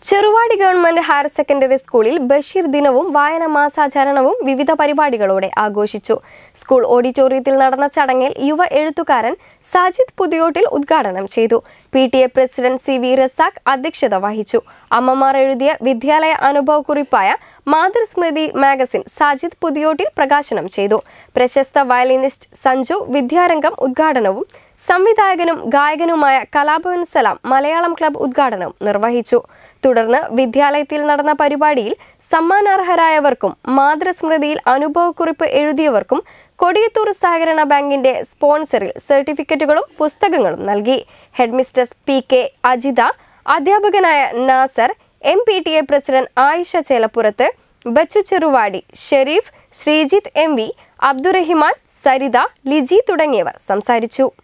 Cheruvadi government higher secondary സ്കൂളിൽ ബഷീർ ദിനവും വായന മാസാചരണവും വിവിധ പരിപാടികളോടെ ആഘോഷിച്ചു സ്കൂൾ ഓഡിറ്റോറിയത്തിൽ നടന്ന ചടങ്ങിൽ യുവ എഴുത്തുകാരൻ സാജിദ് പുതിയോട്ടിൽ ഉദ്ഘാടനം ചെയ്തു P T A president C V Razak അധ്യക്ഷത വഹിച്ചു അമ്മമാർ എഴുതിയ വിദ്യാലയ അനുഭവ കുറിപ്പായ മാതൃസ്മൃതി മാഗസിൻ സാജിദ് പുതിയോട്ടിൽ പ്രകാശനം ചെയ്തു പ്രശസ്ത വയലിനിസ്റ്റ് സഞ്ജു വിദ്യാരംഗം ഉദ്ഘാടനവും സംവിധായകനും ഗായകനുമായ കലാഭവൻ സലാം മലയാളം ക്ലബ് ഉദ്ഘാടനവും നിർവഹിച്ചു തുടർന്ന് വിദ്യാലയത്തിൽ നടന്ന പരിപാടിയിൽ സമ്മാനാർഹരായവർക്കും മാതൃസ്മൃതിയിൽ അനുഭവക്കുറിപ്പ് എഴുതിയവർക്കും കൊടിയത്തൂർ സഹകരണ ബാങ്കിന്റെ സ്പോൺസറിൽ സർട്ടിഫിക്കറ്റുകളും പുസ്തകങ്ങളും നൽകി ഹെഡ്മിസ്റ്റസ് പി കെ അജിത അധ്യാപകനായ Nasar M P T A president Ayisha Chelappurath Bachu Cheruvadi Sherif Sreejith M V Abdurahiman Saritha Liji തുടങ്ങിയവർ സംസാരിച്ചു